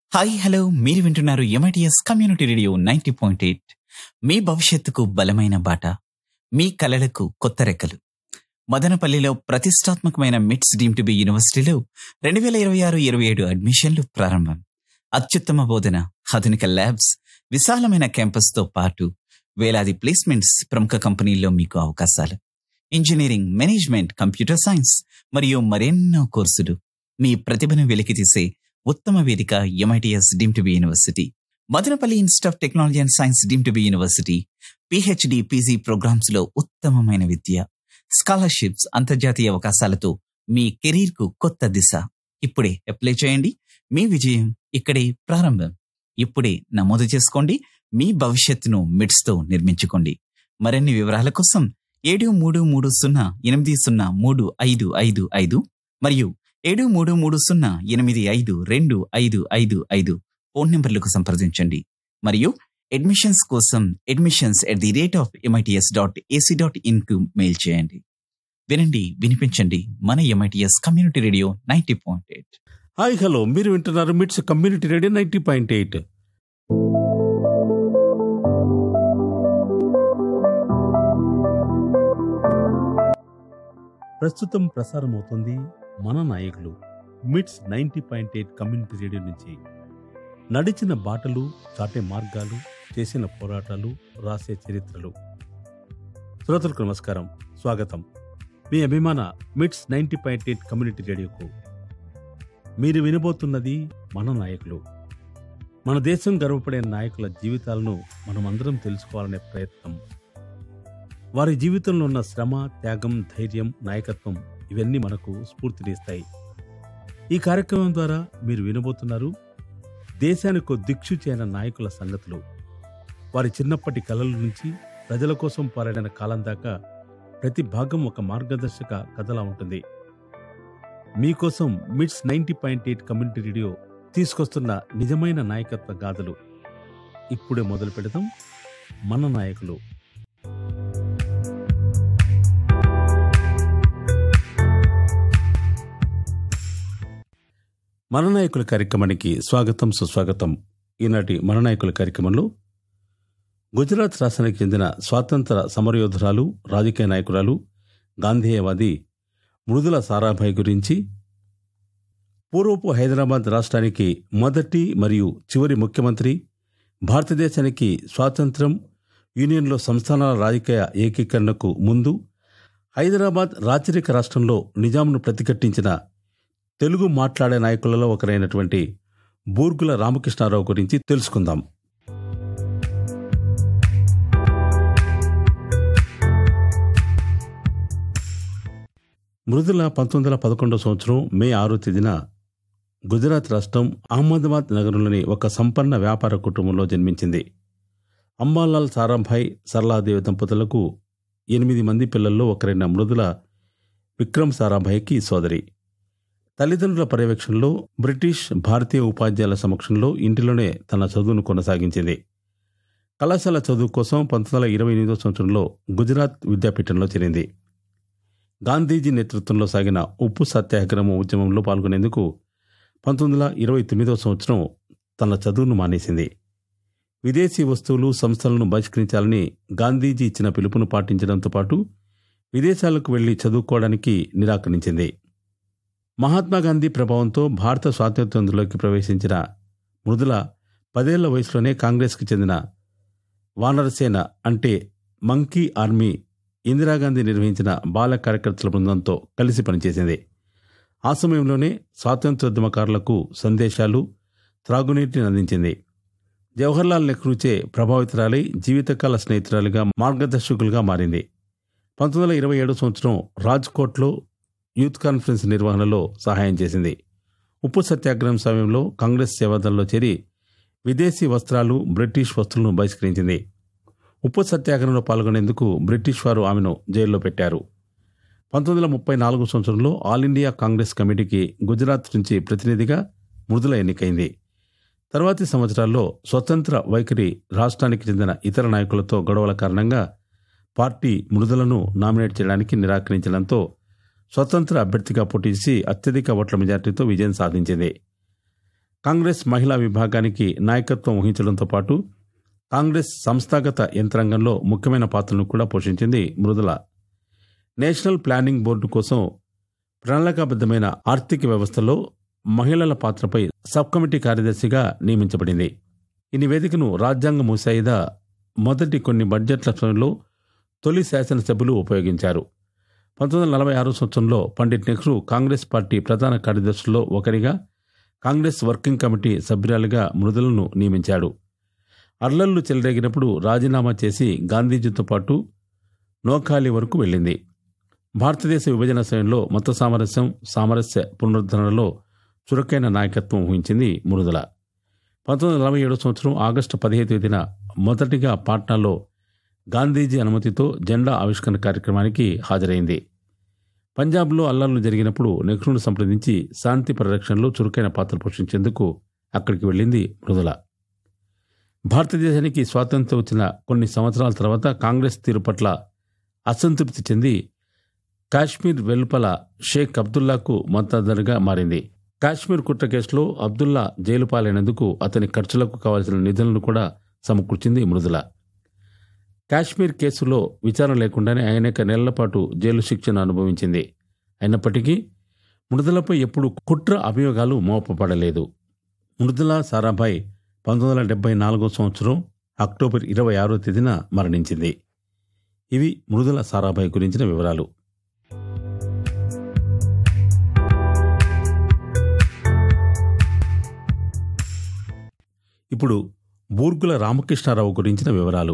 hi hello మీరు వింటున్నారు MITS community radio ninety point eight మీ భవిష్యత్తుకు బలమైన బాట మీ కలలకు కొత్త రెక్కలు మదనపల్లిలో ప్రతిష్టాత్మకమైన మిట్స్ డీమ్ టు బి యూనివర్సిటీలో రెండు వేల ఇరవై ఆరు ఇరవై ఏడు అడ్మిషన్లు ప్రారంభం అత్యుత్తమ బోధన ఆధునిక ల్యాబ్స్ విశాలమైన క్యాంపస్తో పాటు వేలాది ప్లేస్మెంట్స్ ప్రముఖ కంపెనీల్లో మీకు అవకాశాలు ఇంజనీరింగ్ మేనేజ్మెంట్ కంప్యూటర్ సైన్స్ మరియు మరెన్నో కోర్సులు మీ ప్రతిభను వెలికితీసే ఉత్తమ వేదిక MITS deem to be university Madanapalle institute of technology and science deem to be university PhD PG programs లో ఉత్తమమైన విద్య స్కాలర్షిప్స్ అంతర్జాతీయ అవకాశాలతో మీ కెరీర్ కు కొత్త దిశ ఇప్పుడే అప్లై చేయండి మీ విజయం ఇక్కడే ప్రారంభం ఇప్పుడే నమోదు చేసుకోండి మీ భవిష్యత్తును మిడ్స్ తో నిర్మించుకోండి మరిన్ని వివరాల కోసం ఏడు మూడు మూడు సున్నా ఎనిమిది సున్నా మూడు ఐదు ఐదు ఐదు మరియు ఏడు మూడు మూడు సున్నా ఎనిమిది ఐదు రెండు ఐదు ఐదు ఐదు ఫోన్ నంబర్లకు సంప్రదించండి మరియు అడ్మిషన్స్ కోసం admissions at the rate of MITS dot AC dot in కు మెయిల్ చేయండి వినండి వినిపించండి మన MITS community radio ninety point eight hi hello మీరు వింటున్నారు MITS community radio ninety point eight ప్రస్తుతం ప్రసారం అవుతుంది మన నాయకులు MITS ninety point eight community radio నుంచి నడిచిన బాటలు చాటే మార్గాలు చేసిన పోరాటాలు రాసే చరిత్రలు శ్రోతలకు నమస్కారం స్వాగతం మీ అభిమాన MITS ninety point eight community రేడియోకు మీరు వినబోతున్నది మన నాయకులు మన దేశం గర్వపడే నాయకుల జీవితాలను మనమందరం తెలుసుకోవాలనే ప్రయత్నం వారి జీవితంలో ఉన్న శ్రమ త్యాగం ధైర్యం నాయకత్వం ఇవన్నీ మనకు స్ఫూర్తినిస్తాయి ఈ కార్యక్రమం ద్వారా మీరు వినబోతున్నారు దేశానికి దిక్షుచి అయిన నాయకుల సంగతులు వారి చిన్నప్పటి కలల నుంచి ప్రజల కోసం పోరాడిన కాలం దాకా ప్రతి భాగం ఒక మార్గదర్శక కథలా ఉంటుంది మీకోసం MITS ninety point eight community radio తీసుకొస్తున్న నిజమైన నాయకత్వ గాథలు ఇప్పుడే మొదలు పెడదాం మన నాయకులు మన నాయకుల కార్యక్రమానికి స్వాగతం సుస్వాగతం ఈనాటి మన నాయకుల కార్యక్రమంలో గుజరాత్ రాష్ట్రానికి చెందిన స్వాతంత్ర సమరయోధురాలు రాజకీయ నాయకురాలు గాంధేయవాది మృదుల సారాభాయ్ గురించి పూర్వపు హైదరాబాద్ రాష్ట్రానికి మొదటి మరియు చివరి ముఖ్యమంత్రి భారతదేశానికి స్వాతంత్రం యూనియన్లో సంస్థానాల రాజకీయ ఏకీకరణకు ముందు హైదరాబాద్ రాచరిక రాష్ట్రంలో నిజాంను ప్రతిఘటించిన తెలుగు మాట్లాడే నాయకులలో ఒకరైనటువంటి బూర్గుల రామకృష్ణారావు గురించి తెలుసుకుందాం మృదుల పంతొమ్మిది వందల పదకొండవ సంవత్సరం మే ఆరో తేదీన గుజరాత్ రాష్ట్రం అహ్మదాబాద్ నగరంలోని ఒక సంపన్న వ్యాపార కుటుంబంలో జన్మించింది అంబాలాల్ సారాభాయ్ సరళాదేవి దంపతులకు ఎనిమిది మంది పిల్లల్లో ఒకరైన మృదుల విక్రమ్ సారాభాయ్కి సోదరి తల్లిదండ్రుల పర్యవేక్షణలో బ్రిటిష్ భారతీయ ఉపాధ్యాయుల సమక్షంలో ఇంటిలోనే తన చదువును కొనసాగించింది కళాశాల చదువు కోసం పంతొమ్మిది వందల ఇరవై ఎనిమిదో సంవత్సరంలో గుజరాత్ విద్యాపీఠంలో చేరింది గాంధీజీ నేతృత్వంలో సాగిన ఉప్పు సత్యాగ్రహం ఉద్యమంలో పాల్గొనేందుకు పంతొమ్మిది వందల ఇరవై తొమ్మిదవ సంవత్సరం తన చదువును మానేసింది విదేశీ వస్తువులు సంస్థలను బహిష్కరించాలని గాంధీజీ ఇచ్చిన పిలుపును పాటించడంతో పాటు విదేశాలకు వెళ్లి చదువుకోవడానికి నిరాకరించింది మహాత్మా గాంధీ ప్రభావంతో భారత స్వాతంత్ర్యంలోకి ప్రవేశించిన మృదుల పదేళ్ల వయసులోనే కాంగ్రెస్కి చెందిన వానరసేన అంటే మంకీ ఆర్మీ ఇందిరాగాంధీ నిర్వహించిన బాల కార్యకర్తల బృందంతో కలిసి పనిచేసింది ఆ సమయంలోనే స్వాతంత్రోద్యమకారులకు సందేశాలు త్రాగునీటిని అందించింది జవహర్లాల్ నెహ్రూచే ప్రభావితురాలై జీవితకాల స్నేహితురాలుగా మార్గదర్శకులుగా మారింది పంతొమ్మిది వందల ఇరవై ఏడు సంవత్సరం రాజ్కోట్లో యూత్ కాన్ఫరెన్స్ నిర్వహణలో సహాయం చేసింది ఉప్పు సత్యాగ్రహం సమయంలో కాంగ్రెస్ సేవాదళంలో చేరి విదేశీ వస్త్రాలు బ్రిటిష్ వస్తువులను బహిష్కరించింది ఉప్పు సత్యాగ్రహంలో పాల్గొనేందుకు బ్రిటిష్ వారు ఆమెను జైల్లో పెట్టారు పంతొమ్మిది వందల ముప్పై నాలుగు సంవత్సరంలో ఆల్ ఇండియా కాంగ్రెస్ కమిటీకి గుజరాత్ నుంచి ప్రతినిధిగా మృదుల ఎన్నికైంది తర్వాతి సంవత్సరాల్లో స్వతంత్ర వైఖరి రాష్ట్రానికి చెందిన ఇతర నాయకులతో గొడవల కారణంగా పార్టీ మృదులను నామినేట్ చేయడానికి నిరాకరించడంతో స్వతంత్ర అభ్యర్థిగా పోటీ చేసి అత్యధిక ఓట్ల మెజార్టీతో విజయం సాధించింది కాంగ్రెస్ మహిళా విభాగానికి నాయకత్వం వహించడంతో పాటు కాంగ్రెస్ సంస్థాగత యంత్రాంగంలో ముఖ్యమైన పాత్రను కూడా పోషించింది మృదుల నేషనల్ ప్లానింగ్ బోర్డు కోసం ప్రణాళికాబద్ధమైన ఆర్థిక వ్యవస్థలో మహిళల పాత్రపై సబ్ కమిటీ కార్యదర్శిగా నియమించబడింది ఈ నివేదికను రాజ్యాంగ ముసాయిదా మొదటి కొన్ని బడ్జెట్ల సమయంలో తొలి శాసనసభ్యులు ఉపయోగించారు పంతొమ్మిది వందల నలభై ఆరు సంవత్సరంలో పండిట్ నెహ్రూ కాంగ్రెస్ పార్టీ ప్రధాన కార్యదర్శుల్లో ఒకరిగా కాంగ్రెస్ వర్కింగ్ కమిటీ సభ్యురాలుగా మృదులను నియమించాడు అర్లర్లు చెలరేగినప్పుడు రాజీనామా చేసి గాంధీజీతో పాటు నోఖాలి వరకు వెళ్ళింది భారతదేశ విభజన సమయంలో మత సామరస్యం సామరస్య పునరుద్ధరణలో చురుకైన నాయకత్వం వహించింది మృదుల పంతొమ్మిది వందల నలభై ఏడో సంవత్సరం ఆగస్టు పదిహేను తేదీన మొదటిగా పాట్నాలో గాంధీజీ అనుమతితో జెండా ఆవిష్కరణ కార్యక్రమానికి హాజరైంది పంజాబ్లో అల్లర్లు జరిగినప్పుడు నెహ్రూను సంప్రదించి శాంతి పరిరక్షణలో చురుకైన పాత్ర పోషించేందుకు అక్కడికి వెళ్ళింది మృదుల భారతదేశానికి స్వాతంత్ర్యం వచ్చిన కొన్ని సంవత్సరాల తర్వాత కాంగ్రెస్ తీరు పట్ల అసంతృప్తి చెంది కాశ్మీర్ వెలుపల షేక్ అబ్దుల్లాకు మద్దతుగా మారింది కాశ్మీర్ కుట్ర కేసులో అబ్దుల్లా జైలు పాలైనందుకు అతని ఖర్చులకు కావాల్సిన నిధులను కూడా సమకూర్చింది మృదుల కాశ్మీర్ కేసులో విచారణ లేకుండానే అనేక నెలల పాటు జైలు శిక్షను అనుభవించింది అయినప్పటికీ మృదులపై ఎప్పుడు కుట్ర అభియోగాలు మోపబడలేదు మృదుల సారాభాయ్ పంతొమ్మిది వందల డెబ్బై నాలుగో సంవత్సరం అక్టోబర్ ఇరవై ఆరో తేదీన మరణించింది ఇవి మృదుల సారాభాయ్ గురించిన వివరాలు ఇప్పుడు బూర్గుల రామకృష్ణారావు గురించిన వివరాలు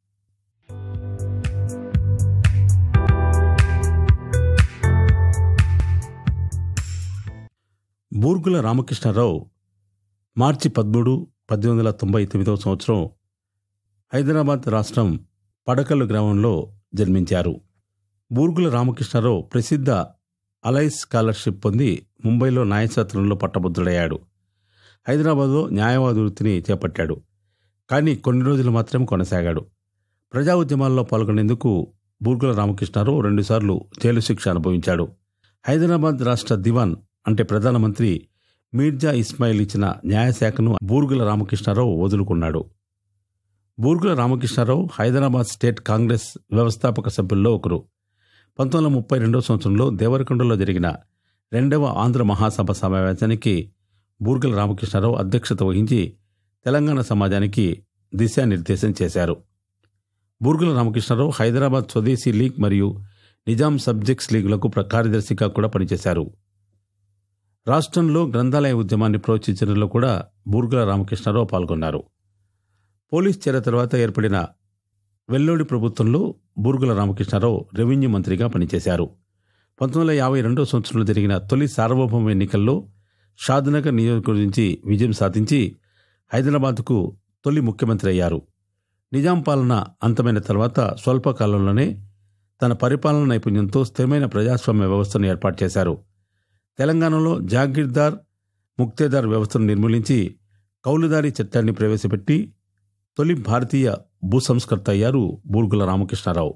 బూర్గుల రామకృష్ణారావు మార్చి పదమూడు పద్దెనిమిది వందల తొంభై తొమ్మిదవ సంవత్సరం హైదరాబాద్ రాష్ట్రం పడకల్లు గ్రామంలో జన్మించారు బూర్గుల రామకృష్ణారావు ప్రసిద్ధ అలైస్ స్కాలర్షిప్ పొంది ముంబైలో న్యాయశాస్త్రంలో పట్టభద్రుడయ్యాడు హైదరాబాద్లో న్యాయవాద వృత్తిని చేపట్టాడు కానీ కొన్ని రోజులు మాత్రమే కొనసాగాడు ప్రజా ఉద్యమాల్లో పాల్గొనేందుకు బూర్గుల రామకృష్ణారావు రెండుసార్లు జైలు శిక్ష అనుభవించాడు హైదరాబాద్ రాష్ట్ర దివాన్ అంటే ప్రధానమంత్రి మీర్జా ఇస్మాయిల్ ఇచ్చిన న్యాయశాఖను బూర్గుల రామకృష్ణారావు వదులుకున్నాడు బూర్గుల రామకృష్ణారావు హైదరాబాద్ స్టేట్ కాంగ్రెస్ వ్యవస్థాపక సభ్యుల్లో ఒకరు పంతొమ్మిది వందల ముప్పై రెండవ సంవత్సరంలో దేవరకొండలో జరిగిన రెండవ ఆంధ్ర మహాసభ సమావేశానికి బూర్గుల రామకృష్ణారావు అధ్యక్షత వహించి తెలంగాణ సమాజానికి దిశానిర్దేశం చేశారు బూర్గుల రామకృష్ణారావు హైదరాబాద్ స్వదేశీ లీగ్ మరియు నిజాం సబ్జెక్ట్స్ లీగులకు ప్ర- కార్యదర్శిగా కూడా పనిచేశారు రాష్ట్రంలో గ్రంథాలయ ఉద్యమాన్ని ప్రోత్సహించడంలో కూడా బూర్గుల రామకృష్ణారావు పాల్గొన్నారు పోలీస్ చేర తర్వాత ఏర్పడిన వెల్లోడి ప్రభుత్వంలో బూర్గుల రామకృష్ణారావు రెవెన్యూ మంత్రిగా పనిచేశారు పంతొమ్మిది వందల యాభై రెండో సంవత్సరంలో జరిగిన తొలి సార్వభౌమ ఎన్నికల్లో షాద్నగర్ నియోజకవర్గం నుంచి విజయం సాధించి హైదరాబాద్కు తొలి ముఖ్యమంత్రి అయ్యారు నిజాం పాలన అంతమైన తర్వాత స్వల్ప కాలంలోనే తన పరిపాలన నైపుణ్యంతో స్థిరమైన ప్రజాస్వామ్య వ్యవస్థను ఏర్పాటు చేశారు తెలంగాణలో జాగీర్దార్ ముక్తేదార్ వ్యవస్థను నిర్మూలించి కౌలుదారీ చట్టాన్ని ప్రవేశపెట్టి తొలి భారతీయ భూసంస్కర్త అయ్యారు బూర్గుల రామకృష్ణారావు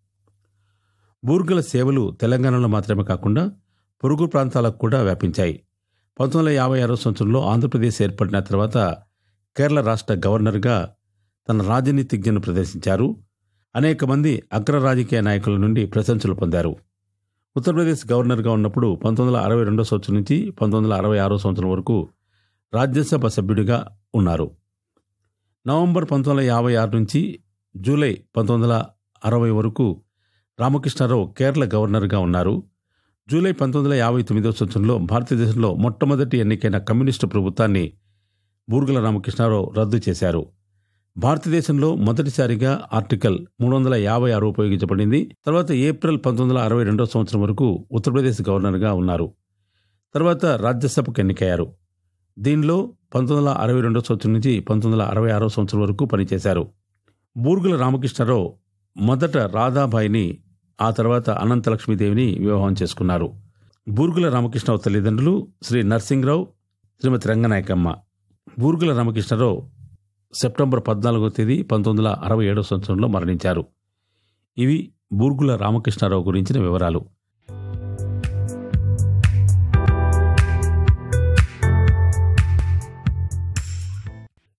బూర్గుల సేవలు తెలంగాణలో మాత్రమే కాకుండా పొరుగు ప్రాంతాలకు కూడా వ్యాపించాయి పంతొమ్మిది వందల యాభై ఆరో సంవత్సరంలో ఆంధ్రప్రదేశ్ ఏర్పడిన తర్వాత కేరళ రాష్ట్ర గవర్నర్గా తన రాజనీతిజ్ఞను ప్రదర్శించారు అనేక మంది అగ్ర రాజకీయ నాయకుల నుండి ప్రశంసలు పొందారు ఉత్తరప్రదేశ్ గవర్నర్గా ఉన్నప్పుడు పంతొమ్మిది వందల అరవై రెండో సంవత్సరం నుంచి పంతొమ్మిది వందల అరవై ఆరో సంవత్సరం వరకు రాజ్యసభ సభ్యుడిగా ఉన్నారు నవంబర్ పంతొమ్మిది వందల యాభై ఆరు నుంచి జూలై పంతొమ్మిది వందల అరవై వరకు రామకృష్ణారావు కేరళ గవర్నర్గా ఉన్నారు జూలై పంతొమ్మిది వందల యాభై తొమ్మిదవ సంవత్సరంలో భారతదేశంలో మొట్టమొదటి ఎన్నికైన కమ్యూనిస్టు ప్రభుత్వాన్ని బూర్గుల రామకృష్ణారావు రద్దు చేశారు భారతదేశంలో మొదటిసారిగా ఆర్టికల్ మూడు వందల యాభై ఆరు ఉపయోగించబడింది తర్వాత ఏప్రిల్ పంతొమ్మిది వందల అరవై రెండో సంవత్సరం వరకు ఉత్తరప్రదేశ్ గవర్నర్గా ఉన్నారు తర్వాత రాజ్యసభకు ఎన్నికయ్యారు దీనిలో పంతొమ్మిది వందల అరవై రెండో సంవత్సరం నుంచి పంతొమ్మిది వందల అరవై ఆరో సంవత్సరం వరకు పనిచేశారు బూర్గుల రామకృష్ణారావు మొదట రాధాబాయిని ఆ తర్వాత అనంతలక్ష్మీదేవిని వివాహం చేసుకున్నారు బూర్గుల రామకృష్ణరావు తల్లిదండ్రులు శ్రీ నర్సింగ్రావు శ్రీమతి రంగనాయకమ్మ బూర్గుల రామకృష్ణరావు సెప్టెంబర్ పద్నాలుగో తేదీ పంతొమ్మిది వందల అరవై ఏడో సంవత్సరంలో మరణించారు ఇవి బూర్గుల రామకృష్ణారావు గురించిన వివరాలు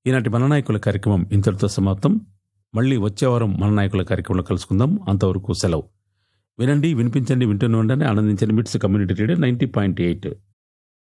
ఈనాటి మన నాయకుల కార్యక్రమం ఇంతటితో సమాప్తం మళ్ళీ వచ్చే వారం మన నాయకుల కార్యక్రమంలో కలుసుకుందాం అంతవరకు సెలవు వినండి వినిపించండి వింటూనే ఉండండి ఆనందించండి MITS community radio ninety point eight